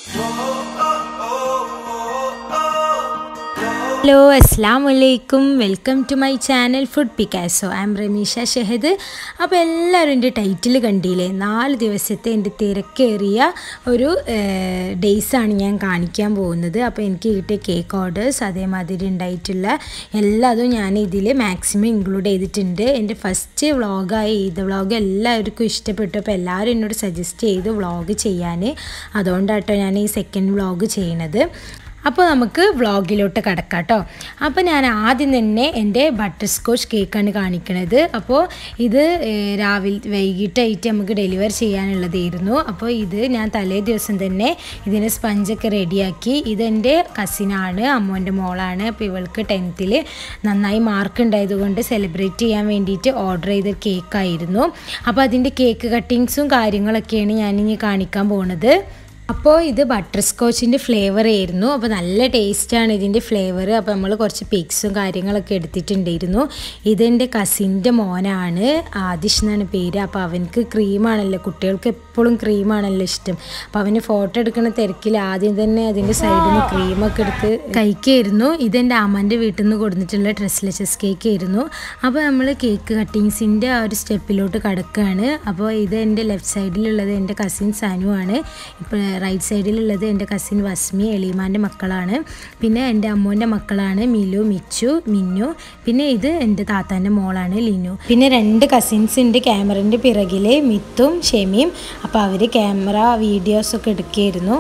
hello അസ്സാം വലൈക്കും welcome to my channel food Picasso I'm Ramisha Shehad അപ്പോൾ എല്ലാവരും എൻ്റെ ടൈറ്റിൽ കണ്ടില്ലേ നാല് ദിവസത്തെ എൻ്റെ തിരക്കേറിയ ഒരു ഡേയ്സാണ് ഞാൻ കാണിക്കാൻ പോകുന്നത് അപ്പോൾ എനിക്ക് കിട്ടിയ കേക്ക് ഓർഡേഴ്സ് അതേമാതിരി ഉണ്ടായിട്ടുള്ള എല്ലാതും ഞാൻ ഇതിൽ മാക്സിമം ഇൻക്ലൂഡ് ചെയ്തിട്ടുണ്ട് എൻ്റെ ഫസ്റ്റ് വ്ളോഗായ ഈദ് വ്ളോഗ് എല്ലാവർക്കും ഇഷ്ടപ്പെട്ടു അപ്പോൾ എല്ലാവരും എന്നോട് സജസ്റ്റ് ചെയ്തു വ്ളോഗ് ചെയ്യാൻ അതുകൊണ്ടാട്ടോ ഞാൻ ഈ സെക്കൻഡ് വ്ളോഗ് ചെയ്യണത് അപ്പോൾ നമുക്ക് വ്ളോഗിലോട്ട് കിടക്കാം കേട്ടോ അപ്പോൾ ഞാൻ ആദ്യം തന്നെ എൻ്റെ ബട്ടർ സ്കോച്ച് കേക്കാണ് കാണിക്കണത് അപ്പോൾ ഇത് ഏഹ്, രാവിലെ വൈകിട്ടായിട്ട് നമുക്ക് ഡെലിവർ ചെയ്യാനുള്ളതായിരുന്നു അപ്പോൾ ഇത് ഞാൻ തലേ ദിവസം തന്നെ ഇതിന് സ്പഞ്ചൊക്കെ റെഡിയാക്കി ഇതെൻ്റെ കസിനാണ് അമ്മോൻ്റെ മോളാണ് അപ്പോൾ ഇവൾക്ക് ടെൻത്തിൽ നന്നായി മാർക്ക് ഉണ്ടായതുകൊണ്ട് സെലിബ്രേറ്റ് ചെയ്യാൻ വേണ്ടിയിട്ട് ഓർഡർ ചെയ്ത കേക്കായിരുന്നു അപ്പോൾ അതിൻ്റെ കേക്ക് കട്ടിങ്സും കാര്യങ്ങളൊക്കെയാണ് ഞാനിനി കാണിക്കാൻ പോണത് അപ്പോൾ ഇത് ബട്ടർ സ്കോച്ചിൻ്റെ ഫ്ലേവർ ആയിരുന്നു അപ്പോൾ നല്ല ടേസ്റ്റാണ് ഇതിൻ്റെ ഫ്ലേവർ അപ്പോൾ നമ്മൾ കുറച്ച് പിക്സും കാര്യങ്ങളൊക്കെ എടുത്തിട്ടുണ്ടായിരുന്നു ഇതെൻ്റെ കസിൻ്റെ മോനാണ് ആദിഷ് എന്നാണ് പേര് അപ്പോൾ അവനക്ക് ക്രീമാണല്ലോ കുട്ടികൾക്ക് എപ്പോഴും ക്രീമാണല്ലോ ഇഷ്ടം അപ്പോൾ അവന് ഫോട്ടോ എടുക്കുന്ന തിരക്കിൽ ആദ്യം തന്നെ അതിൻ്റെ സൈഡിൽ നിന്ന് ക്രീമൊക്കെ എടുത്ത് കഴിക്കായിരുന്നു ഇതെൻ്റെ അമ്മൻ്റെ വീട്ടിൽ നിന്ന് കൊടുത്തിട്ടുള്ള ഡ്രസ്ലെച്ചസ് കേക്ക് ആയിരുന്നു അപ്പോൾ നമ്മൾ കേക്ക് കട്ടിങ്സിൻ്റെ ആ ഒരു സ്റ്റെപ്പിലോട്ട് കിടക്കുകയാണ് അപ്പോൾ ഇത് എൻ്റെ ലെഫ്റ്റ് സൈഡിലുള്ളത് എൻ്റെ കസിൻ സനു ആണ് ഇപ്പോൾ റൈറ്റ് സൈഡിലുള്ളത് എൻ്റെ കസിൻ വസ്മി എളീമാൻ്റെ മക്കളാണ് പിന്നെ എൻ്റെ അമ്മൂൻ്റെ മക്കളാണ് മിലു മിച്ചു മിന്നു പിന്നെ ഇത് എൻ്റെ താത്താൻ്റെ മോളാണ് ലിനു പിന്നെ രണ്ട് കസിൻസ് ഉണ്ട് ക്യാമറൻ്റെ പിറകിൽ മിത്തും ഷെമിയും അപ്പോൾ അവർ ക്യാമറ വീഡിയോസൊക്കെ എടുക്കുകയായിരുന്നു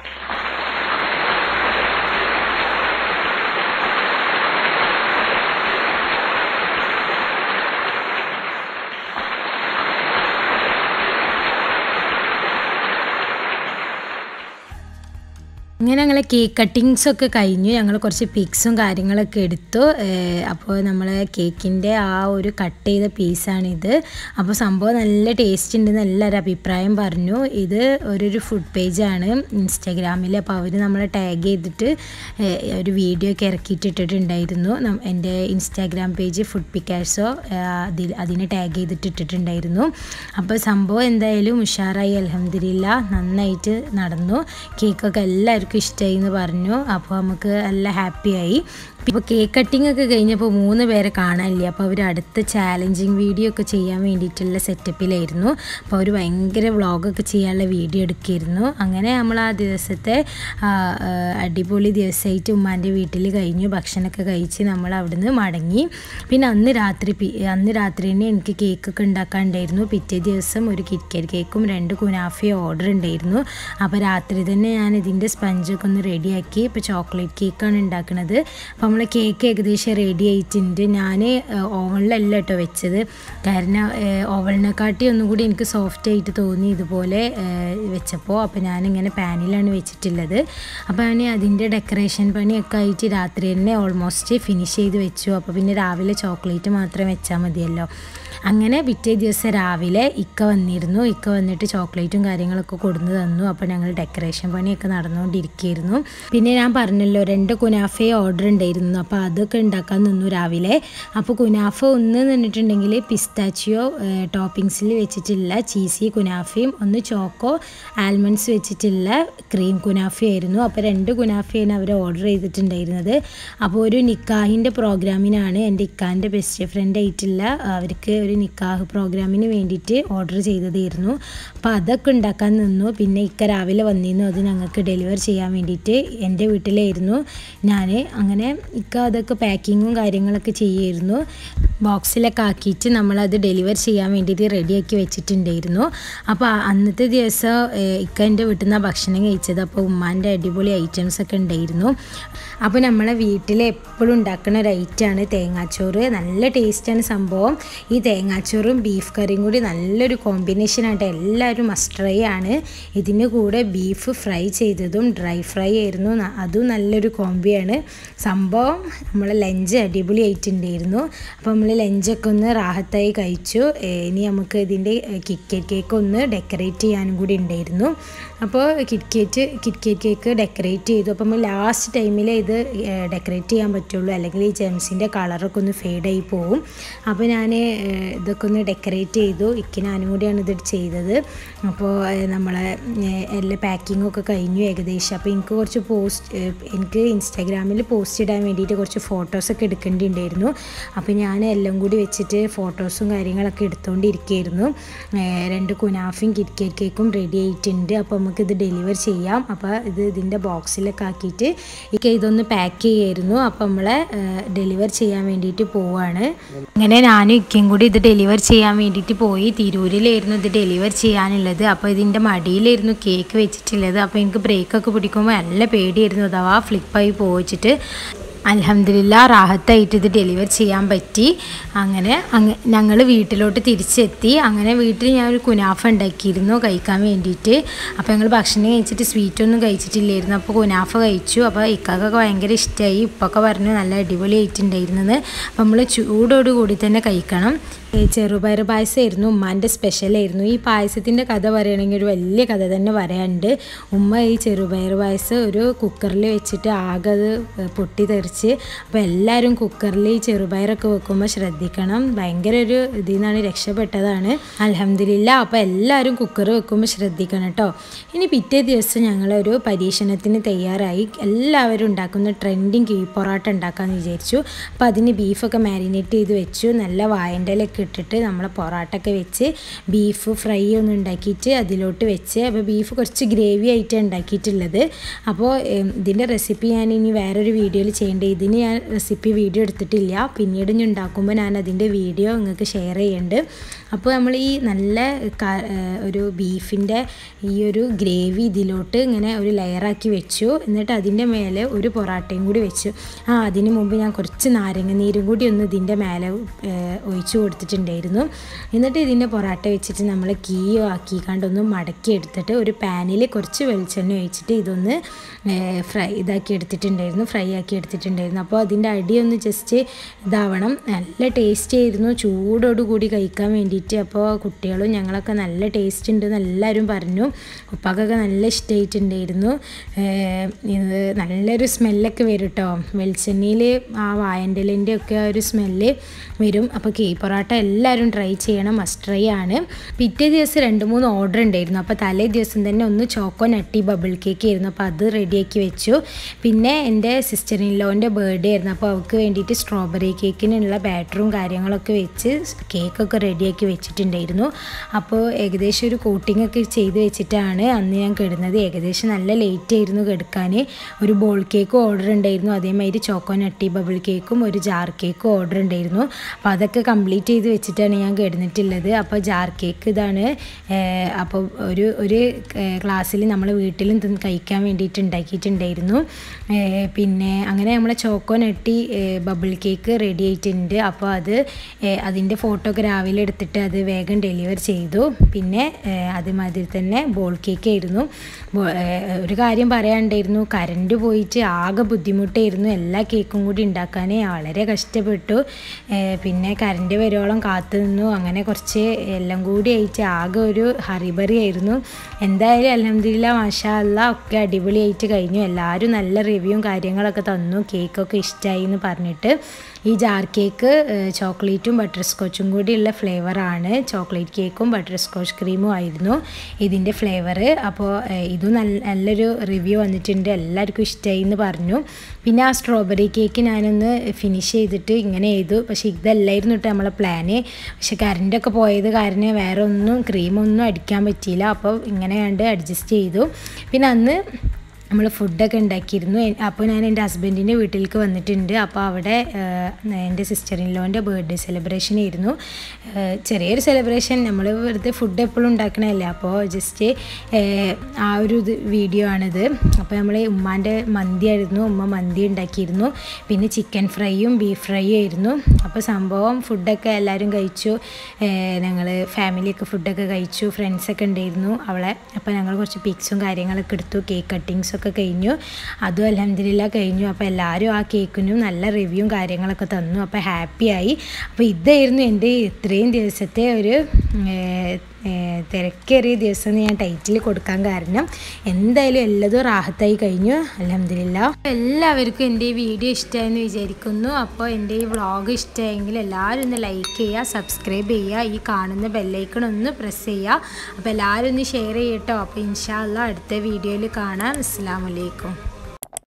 ഇങ്ങനെ ഞങ്ങൾ കേക്ക് കട്ടിങ്സ് ഒക്കെ കഴിഞ്ഞു ഞങ്ങൾ കുറച്ച് പിക്സും കാര്യങ്ങളൊക്കെ എടുത്തു ഏഹ് അപ്പോൾ നമ്മൾ കേക്കിൻ്റെ ആ ഒരു കട്ട് ചെയ്ത പീസാണിത് അപ്പോൾ സംഭവം നല്ല ടേസ്റ്റ് ഉണ്ടെന്ന് എല്ലാവരും അഭിപ്രായം പറഞ്ഞു ഇത് ഒരു ഫുഡ് പേജാണ് ഇൻസ്റ്റാഗ്രാമിൽ അപ്പോൾ അവർ നമ്മളെ ടാഗ് ചെയ്തിട്ട് ഏഹ് ഒരു വീഡിയോ ഒക്കെ ഇറക്കിയിട്ടിട്ടുണ്ടായിരുന്നു നം- എൻ്റെ ഇൻസ്റ്റാഗ്രാം പേജ് ഫുഡ് പിക്കാസോ അതിൽ അതിനെ ടാഗ് ചെയ്തിട്ട് ഇട്ടിട്ടുണ്ടായിരുന്നു അപ്പോൾ സംഭവം എന്തായാലും ഉഷാറായി അലഹമില്ല നന്നായിട്ട് നടന്നു കേക്കൊക്കെ എല്ലാവർക്കും ഇഷ്ടമായി എന്ന് പറഞ്ഞു അപ്പോൾ നമുക്ക് നല്ല ഹാപ്പിയായി ഇപ്പോൾ കേക്ക് കട്ടിംഗ് ഒക്കെ കഴിഞ്ഞപ്പോൾ മൂന്ന് പേരെ കാണാനില്ല അപ്പോൾ അവർ അടുത്ത ചാലഞ്ചിങ് വീഡിയോ ഒക്കെ ചെയ്യാൻ വേണ്ടിയിട്ടുള്ള സെറ്റപ്പിലായിരുന്നു അപ്പോൾ അവർ ഭയങ്കര വ്ളോഗൊക്കെ ചെയ്യാനുള്ള വീഡിയോ എടുക്കിയിരുന്നു അങ്ങനെ നമ്മൾ ആ ദിവസത്തെ ആ, ആ, അടിപൊളി ദിവസമായിട്ട് ഉമ്മാൻ്റെ വീട്ടിൽ കഴിഞ്ഞു ഭക്ഷണമൊക്കെ കഴിച്ച് നമ്മൾ അവിടുന്ന് മടങ്ങി പിന്നെ അന്ന് രാത്രി പി- അന്ന് രാത്രി തന്നെ എനിക്ക് കേക്കൊക്കെ ഉണ്ടാക്കാനുണ്ടായിരുന്നു പിറ്റേ ദിവസം ഒരു കിറ്റ്കാറ്റ് കേക്കും രണ്ട് കുനാഫയും ഓർഡർ ഉണ്ടായിരുന്നു അപ്പോൾ രാത്രി തന്നെ ഞാൻ ഇതിൻ്റെ സ്പഞ്ചൊക്കെ ഒന്ന് റെഡിയാക്കി ഇപ്പോൾ ചോക്ലേറ്റ് കേക്കാണ് ഉണ്ടാക്കുന്നത് അപ്പോൾ നമ്മൾ കേക്ക് ഏകദേശം റെഡി ആയിട്ടുണ്ട് ഞാൻ ഓവനിലല്ല കേട്ടോ വെച്ചത് കാരണം ഓവലിനെക്കാട്ടി ഒന്നും കൂടി എനിക്ക് സോഫ്റ്റ് ആയിട്ട് തോന്നി ഇതുപോലെ ഏഹ്, വെച്ചപ്പോൾ അപ്പോൾ ഞാനിങ്ങനെ പാനിലാണ് വെച്ചിട്ടുള്ളത് അപ്പോൾ ഞാൻ അതിൻ്റെ ഡെക്കറേഷൻ പണിയൊക്കെ ആയിട്ട് രാത്രി തന്നെ ഓൾമോസ്റ്റ് ഫിനിഷ് ചെയ്ത് വെച്ചു അപ്പോൾ പിന്നെ രാവിലെ ചോക്ലേറ്റ് മാത്രം വെച്ചാൽ മതിയല്ലോ അങ്ങനെ പിറ്റേ ദിവസം രാവിലെ ഇക്ക വന്നിരുന്നു ഇക്ക വന്നിട്ട് ചോക്ലേറ്റും കാര്യങ്ങളൊക്കെ കൊടുന്നു തന്നു അപ്പോൾ ഞങ്ങൾ ഡെക്കറേഷൻ പണിയൊക്കെ നടന്നുകൊണ്ടിരിക്കുകയായിരുന്നു പിന്നെ ഞാൻ പറഞ്ഞല്ലോ രണ്ട് കുനാഫയെ ഓർഡർ ഉണ്ടായിരുന്നു അപ്പോൾ അതൊക്കെ ഉണ്ടാക്കാൻ നിന്നു രാവിലെ അപ്പോൾ കുനാഫ ഒന്ന് നിന്നിട്ടുണ്ടെങ്കിൽ പിസ്താച്ചിയോ ടോപ്പിങ്സിൽ വെച്ചിട്ടുള്ള ചീസി കുനാഫയും ഒന്ന് ചോക്കോ ആൽമണ്ട്സ് വെച്ചിട്ടുള്ള ക്രീം കുനാഫയായിരുന്നു അപ്പോൾ രണ്ട് കുനാഫയാണ് അവർ ഓർഡർ ചെയ്തിട്ടുണ്ടായിരുന്നത് അപ്പോൾ ഒരു നിക്കാഹിൻ്റെ പ്രോഗ്രാമിനാണ് എൻ്റെ ഇക്കാൻ്റെ ബെസ്റ്റ് ഫ്രണ്ട് ആയിട്ടുള്ള അവർക്ക് ഒരു നിക്കാഹ് പ്രോഗ്രാമിന് വേണ്ടിയിട്ട് ഓർഡർ ചെയ്തതായിരുന്നു അപ്പോൾ അതൊക്കെ ഉണ്ടാക്കാൻ നിന്നു പിന്നെ ഇക്ക രാവിലെ വന്നിരുന്നു അത് ഞങ്ങൾക്ക് ഡെലിവർ ചെയ്യാൻ വേണ്ടിയിട്ട് എൻ്റെ വീട്ടിലായിരുന്നു ഞാൻ അങ്ങനെ ഇക്ക അതൊക്കെ പാക്കിങ്ങും കാര്യങ്ങളൊക്കെ ചെയ്യായിരുന്നു ബോക്സിലൊക്കെ ആക്കിയിട്ട് നമ്മളത് ഡെലിവർ ചെയ്യാൻ വേണ്ടിയിട്ട് റെഡിയാക്കി വെച്ചിട്ടുണ്ടായിരുന്നു അപ്പോൾ ആ- അന്നത്തെ ദിവസം ഏഹ്, ഇക്ക എൻ്റെ വീട്ടിൽ നിന്നാണ് ഭക്ഷണം കഴിച്ചത് അപ്പോൾ ഉമ്മാൻ്റെ അടിപൊളി ഐറ്റംസ് ഒക്കെ ഉണ്ടായിരുന്നു അപ്പോൾ നമ്മളെ വീട്ടിൽ എപ്പോഴും ഉണ്ടാക്കുന്ന ഒരു ഐറ്റമാണ് തേങ്ങാച്ചോറ് നല്ല ടേസ്റ്റാണ് സംഭവം ഈ തേങ്ങാച്ചോറും ബീഫ് കറിയും കൂടി നല്ലൊരു കോമ്പിനേഷൻ ആയിട്ട് എല്ലാവരും മസ്റ്റ് ട്രൈ ആണ് ഇതിൻ്റെ കൂടെ ബീഫ് ഫ്രൈ ചെയ്തതും ഡ്രൈ ഫ്രൈ ആയിരുന്നു ന- അതും നല്ലൊരു കോമ്പിയാണ് സംഭവം നമ്മൾ ലഞ്ച് അടിപൊളി ആയിട്ടുണ്ടായിരുന്നു അപ്പോൾ നമ്മൾ ലഞ്ചൊക്കെ ഒന്ന് റാഹത്തായി കഴിച്ചു ഏ, ഇനി നമുക്ക് ഇതിൻ്റെ കിറ്റ്കേറ്റ് കേക്ക് ഒന്ന് ഡെക്കറേറ്റ് ചെയ്യാനും കൂടി ഉണ്ടായിരുന്നു അപ്പോൾ കിറ്റ്കേറ്റ് കിറ്റ്കേറ്റ് കേക്ക് ഡെക്കറേറ്റ് ചെയ്തു അപ്പോൾ നമ്മൾ ലാസ്റ്റ് ടൈമിൽ ഇത് ഡെക്കറേറ്റ് ചെയ്യാൻ പറ്റുള്ളൂ അല്ലെങ്കിൽ ഈ ജെംസിൻ്റെ കളറൊക്കെ ഒന്ന് ഫെയ്ഡായി പോവും അപ്പോൾ ഞാൻ ഇതൊക്കെ ഒന്ന് ഡെക്കറേറ്റ് ചെയ്തു ഇക്ക് ഞാനും കൂടിയാണ് ഇത് ചെയ്തത് അപ്പോൾ ഏഹ്, നമ്മളെ ഏഹ്, എല്ലാ പാക്കിങ്ങും ഒക്കെ കഴിഞ്ഞു ഏകദേശം അപ്പോൾ എനിക്ക് കുറച്ച് പോസ്റ്റ് ഏഹ്, എനിക്ക് ഇൻസ്റ്റാഗ്രാമിൽ പോസ്റ്റ് ഇടാൻ വേണ്ടിയിട്ട് കുറച്ച് ഫോട്ടോസൊക്കെ എടുക്കേണ്ടിണ്ടായിരുന്നു അപ്പോൾ ഞാൻ എല്ലാം കൂടി വെച്ചിട്ട് ഫോട്ടോസും കാര്യങ്ങളൊക്കെ എടുത്തുകൊണ്ടിരിക്കുകയായിരുന്നു ഏഹ്, രണ്ട് കുനാഫയും കിറ്റ്കേറ്റ് കേക്കും റെഡി ആയിട്ടുണ്ട് അപ്പോൾ നമുക്കിത് ഡെലിവർ ചെയ്യാം അപ്പോൾ ഇത് ഇതിൻ്റെ ബോക്സിലൊക്കെ ആക്കിയിട്ട് ഇക്കെ ഇതൊന്ന് പാക്ക് ചെയ്യായിരുന്നു അപ്പോൾ നമ്മളെ ഡെലിവർ ചെയ്യാൻ വേണ്ടിയിട്ട് പോവാണ് അങ്ങനെ ഞാനും ഇക്കയും കൂടി ഇത് ഡെലിവർ ചെയ്യാൻ വേണ്ടിയിട്ട് പോയി തിരൂരിലായിരുന്നു ഇത് ഡെലിവർ ചെയ്യാനുള്ളത് അപ്പോൾ ഇതിൻ്റെ മടിയിലായിരുന്നു കേക്ക് വെച്ചിട്ടുള്ളത് അപ്പോൾ എനിക്ക് ബ്രേക്കൊക്കെ പിടിക്കുമ്പോൾ നല്ല പേടിയായിരുന്നു അഥവാ ഫ്ലിപ്പായി പോയിച്ചിട്ട് അലഹമില്ല റാഹത്തായിട്ട് ഇത് ഡെലിവർ ചെയ്യാൻ പറ്റി അങ്ങനെ അങ്ങ ഞങ്ങൾ വീട്ടിലോട്ട് തിരിച്ചെത്തി അങ്ങനെ വീട്ടിൽ ഞാൻ ഒരു കുനാഫ ഉണ്ടാക്കിയിരുന്നു കഴിക്കാൻ വേണ്ടിയിട്ട് അപ്പോൾ ഞങ്ങൾ ഭക്ഷണം കഴിച്ചിട്ട് സ്വീറ്റൊന്നും കഴിച്ചിട്ടില്ലായിരുന്നു അപ്പോൾ കുനാഫ കഴിച്ചു അപ്പോൾ ഇക്കാക്കൊക്കെ ഭയങ്കര ഇഷ്ടമായി ഇപ്പൊക്കെ പറഞ്ഞു നല്ല അടിപൊളിയായിട്ടുണ്ടായിരുന്നത് അപ്പോൾ നമ്മൾ ചൂടോടുകൂടി തന്നെ കഴിക്കണം ഈ ചെറുപയർ പായസമായിരുന്നു ഉമ്മാൻ്റെ സ്പെഷ്യലായിരുന്നു ഈ പായസത്തിൻ്റെ കഥ പറയുകയാണെങ്കിൽ ഒരു വലിയ കഥ തന്നെ പറയാനുണ്ട് ഉമ്മ ഈ ചെറുപയർ പായസം ഒരു കുക്കറിൽ വെച്ചിട്ട് ആകെ അത് പൊട്ടി തെറിച്ച് അപ്പോൾ എല്ലാവരും കുക്കറിൽ ഈ ചെറുപയറൊക്കെ വെക്കുമ്പോൾ ശ്രദ്ധിക്കണം ഭയങ്കര ഒരു ഇതിൽ നിന്നാണ് രക്ഷപ്പെട്ടതാണ് അലഹമില്ല അപ്പോൾ എല്ലാവരും കുക്കർ വെക്കുമ്പോൾ ശ്രദ്ധിക്കണം കേട്ടോ ഇനി പിറ്റേ ദിവസം ഞങ്ങളൊരു പരീക്ഷണത്തിന് തയ്യാറായി എല്ലാവരും ഉണ്ടാക്കുന്ന ട്രെൻഡിങ് കീ പൊറോട്ട ഉണ്ടാക്കാമെന്ന് വിചാരിച്ചു അപ്പോൾ അതിന് ബീഫൊക്കെ മാരിനേറ്റ് ചെയ്ത് വെച്ചു നല്ല വായൻ്റെലൊക്കെ ഇട്ടിട്ട് നമ്മൾ പൊറോട്ടയൊക്കെ വെച്ച് ബീഫ് ഫ്രൈ ഒന്ന് ഉണ്ടാക്കിയിട്ട് അതിലോട്ട് വെച്ച് അപ്പോൾ ബീഫ് കുറച്ച് ഗ്രേവി ആയിട്ട് ഉണ്ടാക്കിയിട്ടുള്ളത് അപ്പോൾ ഏം, ഇതിൻ്റെ റെസിപ്പി ഞാൻ ഇനി വേറൊരു വീഡിയോയിൽ ചെയ്യേണ്ടത് ഇതിന് ഞാൻ റെസിപ്പി വീഡിയോ എടുത്തിട്ടില്ല പിന്നീട് ഞാൻ ഉണ്ടാക്കുമ്പോൾ ഞാൻ അതിൻ്റെ വീഡിയോ നിങ്ങൾക്ക് ഷെയർ ചെയ്യുന്നുണ്ട് അപ്പോൾ നമ്മൾ ഈ നല്ല ക- ഏഹ് ഒരു ബീഫിൻ്റെ ഈ ഒരു ഗ്രേവി ഇതിലോട്ട് ഇങ്ങനെ ഒരു ലെയറാക്കി വെച്ചു എന്നിട്ട് അതിൻ്റെ മേലെ ഒരു പൊറാട്ടയും കൂടി വെച്ചു ആ അതിന് മുമ്പ് ഞാൻ കുറച്ച് നാരങ്ങ നീരും കൂടി ഒന്ന് ഇതിൻ്റെ മേലെ ഏഹ് ഒഴിച്ചു കൊടുത്തിട്ടുണ്ടായിരുന്നു എന്നിട്ട് ഇതിൻ്റെ പൊറാട്ട വെച്ചിട്ട് നമ്മൾ കീ ആക്കിക്കാണ്ട് ഒന്ന് മടക്കി എടുത്തിട്ട് ഒരു പാനിൽ കുറച്ച് വെളിച്ചെണ്ണ ഒഴിച്ചിട്ട് ഇതൊന്ന് ഏഹ് ഫ്രൈ ഇതാക്കി എടുത്തിട്ടുണ്ടായിരുന്നു ഫ്രൈ ആക്കി എടുത്തിട്ടുണ്ടായിരുന്നു അപ്പോൾ അതിൻ്റെ അടി ഒന്ന് ജസ്റ്റ് ഇതാവണം നല്ല ടേസ്റ്റ് ആയിരുന്നു ചൂടോടുകൂടി കഴിക്കാൻ വേണ്ടിയിട്ട് അപ്പോൾ കുട്ടികളും ഞങ്ങളൊക്കെ നല്ല ടേസ്റ്റ് ഉണ്ടെന്ന് എല്ലാവരും പറഞ്ഞു ഉപ്പാക്കൊക്കെ നല്ല ഇഷ്ടമായിട്ടുണ്ടായിരുന്നു ഏഹ് ഇത് നല്ലൊരു സ്മെല്ലൊക്കെ വരും കേട്ടോ വെളിച്ചെണ്ണയിൽ ആ വായൻ്റെലിൻ്റെ ഒക്കെ ആ ഒരു സ്മെല്ല് വരും അപ്പോൾ കീ പൊറോട്ട എല്ലാവരും ട്രൈ ചെയ്യണം മസ്റ്റ് ട്രൈ ആണ് പിറ്റേ ദിവസം രണ്ട് മൂന്ന് ഓർഡർ ഉണ്ടായിരുന്നു അപ്പോൾ തലേ ദിവസം തന്നെ ഒന്ന് ചോക്കോ നട്ടി ബബിൾ കേക്ക് ആയിരുന്നു അപ്പോൾ അത് റെഡിയാക്കി വെച്ചു പിന്നെ എൻ്റെ സിസ്റ്റർ ഇൻ ലോൻ്റെ ബർത്ത്ഡേ ആയിരുന്നു അപ്പോൾ അവൾക്ക് വേണ്ടിയിട്ട് സ്ട്രോബെറി കേക്കിനുള്ള ബാറ്ററും കാര്യങ്ങളൊക്കെ വെച്ച് കേക്കൊക്കെ റെഡിയാക്കി വെച്ചിട്ടുണ്ടായിരുന്നു അപ്പോൾ ഏകദേശം ഒരു കോട്ടിംഗ് ഒക്കെ ചെയ്ത് വെച്ചിട്ടാണ് അന്ന് ഞാൻ കിടന്നത് ഏകദേശം നല്ല ലേറ്റ് ആയിരുന്നു കിടക്കാൻ ഒരു ബോൾ കേക്കും ഓർഡർ ഉണ്ടായിരുന്നു അതേമാതിരി ചോക്കോ നട്ടി ബബിൾ കേക്കും ഒരു ജാർ കേക്കും ഓർഡർ ഉണ്ടായിരുന്നു അപ്പോൾ അതൊക്കെ കംപ്ലീറ്റ് ചെയ്ത് വെച്ചിട്ടാണ് ഞാൻ കിടന്നിട്ടുള്ളത് അപ്പോൾ ജാർ കേക്ക് ഇതാണ് ഏഹ് അപ്പോൾ ഒരു ഒരു ക്ലാസ്സിൽ നമ്മൾ വീട്ടിലും തിന്ന് കഴിക്കാൻ വേണ്ടിയിട്ട് ഉണ്ടാക്കിയിട്ടുണ്ടായിരുന്നു ഏഹ് പിന്നെ അങ്ങനെ നമ്മളെ choco nutty bubble cake ready ആയിട്ടുണ്ട് അപ്പോൾ അത് ഏഹ് അതിൻ്റെ ഫോട്ടോ ഒക്കെ രാവിലെ എടുത്തിട്ട് അത് വേഗം ഡെലിവർ ചെയ്തു പിന്നെ ഏഹ് അതുമാതിരി തന്നെ ബോൾ കേക്ക് ആയിരുന്നു ബോ- ഏഹ് ഒരു കാര്യം പറയാനുണ്ടായിരുന്നു കറണ്ട് പോയിട്ട് ആകെ ബുദ്ധിമുട്ടായിരുന്നു എല്ലാ കേക്കും കൂടി ഉണ്ടാക്കാൻ വളരെ കഷ്ടപ്പെട്ടു ഏഹ് പിന്നെ കറണ്ട് വരുവോളം കാത്തു നിന്നു അങ്ങനെ കുറച്ച് എല്ലാം കൂടി ആയിട്ട് ആകെ ഒരു ഹറിബറി ആയിരുന്നു എന്തായാലും അലഹമില്ല മാഷാ അല്ല ഒക്കെ അടിപൊളിയായിട്ട് കഴിഞ്ഞു എല്ലാവരും നല്ല റിവ്യൂവും കാര്യങ്ങളൊക്കെ തന്നു കേക്കൊക്കെ ഇഷ്ടമായി എന്ന് പറഞ്ഞിട്ട് ഈ ജാർ കേക്ക് ഏഹ്, ചോക്ലേറ്റും ബട്ടർ സ്കോച്ചും കൂടിയുള്ള ഫ്ലേവറാണ് ചോക്ലേറ്റ് കേക്കും ബട്ടർ സ്കോച്ച് ക്രീമും ആയിരുന്നു ഇതിൻ്റെ ഫ്ലേവർ അപ്പോൾ ഏഹ്, ഇതും നല്ല നല്ലൊരു റിവ്യൂ വന്നിട്ടുണ്ട് എല്ലാവർക്കും ഇഷ്ടമായി എന്ന് പറഞ്ഞു പിന്നെ ആ സ്ട്രോബെറി കേക്ക് ഞാനൊന്ന് ഫിനിഷ് ചെയ്തിട്ട് ഇങ്ങനെ ചെയ്തു പക്ഷേ ഇതല്ലായിരുന്നു കേട്ടോ നമ്മളെ പ്ലാന് പക്ഷെ കറണ്ടൊക്കെ പോയത് കാരണം വേറെ ഒന്നും ക്രീമൊന്നും അടിക്കാൻ പറ്റിയില്ല അപ്പോൾ ഇങ്ങനെ കണ്ട് അഡ്ജസ്റ്റ് ചെയ്തു പിന്നെ അന്ന് നമ്മൾ ഫുഡൊക്കെ ഉണ്ടാക്കിയിരുന്നു എ- അപ്പോൾ ഞാൻ എൻ്റെ ഹസ്ബൻഡിൻ്റെ വീട്ടിലേക്ക് വന്നിട്ടുണ്ട് അപ്പോൾ അവിടെ ആഹ്, എൻ്റെ സിസ്റ്റർ ഇൻ ലോൻ്റെ ബർത്ത്ഡേ സെലിബ്രേഷൻ ആയിരുന്നു ആഹ്, ചെറിയൊരു സെലിബ്രേഷൻ നമ്മൾ വെറുതെ ഫുഡ് എപ്പോഴും ഉണ്ടാക്കണമല്ലേ അപ്പോൾ ജസ്റ്റ് ആ ഒരു ഇത് വീഡിയോ ആണിത് അപ്പോൾ നമ്മൾ ഉമ്മാൻ്റെ മന്തി ആയിരുന്നു ഉമ്മ മന്തി ഉണ്ടാക്കിയിരുന്നു പിന്നെ ചിക്കൻ ഫ്രൈയും ബീഫ് ഫ്രൈയും ആയിരുന്നു അപ്പോൾ സംഭവം ഫുഡൊക്കെ എല്ലാവരും കഴിച്ചു ഞങ്ങൾ ഫാമിലിയൊക്കെ ഫുഡൊക്കെ കഴിച്ചു ഫ്രണ്ട്സൊക്കെ ഉണ്ടായിരുന്നു അവളെ അപ്പോൾ ഞങ്ങൾ കുറച്ച് പിക്സും കാര്യങ്ങളൊക്കെ എടുത്തു കേക്ക് കട്ടിങ്സും ഒക്കെ കഴിഞ്ഞു അതും അലഹമില്ല കഴിഞ്ഞു അപ്പോൾ എല്ലാവരും ആ കേക്കിനും നല്ല റിവ്യൂവും കാര്യങ്ങളൊക്കെ തന്നു അപ്പോൾ ഹാപ്പിയായി അപ്പോൾ ഇതായിരുന്നു എൻ്റെ ഇത്രയും ദിവസത്തെ ഒരു ഏഹ്, ഏഹ്, തിരക്കേറിയ ദിവസം എന്ന് ഞാൻ ടൈറ്റിൽ കൊടുക്കാൻ കാരണം എന്തായാലും എല്ലതും റാഹത്തായി കഴിഞ്ഞു അലഹമില്ല എല്ലാവർക്കും എൻ്റെ ഈ വീഡിയോ ഇഷ്ടമായെന്ന് വിചാരിക്കുന്നു അപ്പോൾ എൻ്റെ ഈ വ്ളോഗ് ഇഷ്ടമായെങ്കിൽ എല്ലാവരും ഒന്ന് ലൈക്ക് ചെയ്യുക സബ്സ്ക്രൈബ് ചെയ്യുക ഈ കാണുന്ന ബെല്ലൈക്കൺ ഒന്ന് പ്രസ് ചെയ്യുക അപ്പോൾ എല്ലാവരും ഒന്ന് ഷെയർ ചെയ്യട്ടോ അപ്പോൾ ഇൻഷാല്ല അടുത്ത വീഡിയോയിൽ കാണാം അസ്സാം വലൈക്കും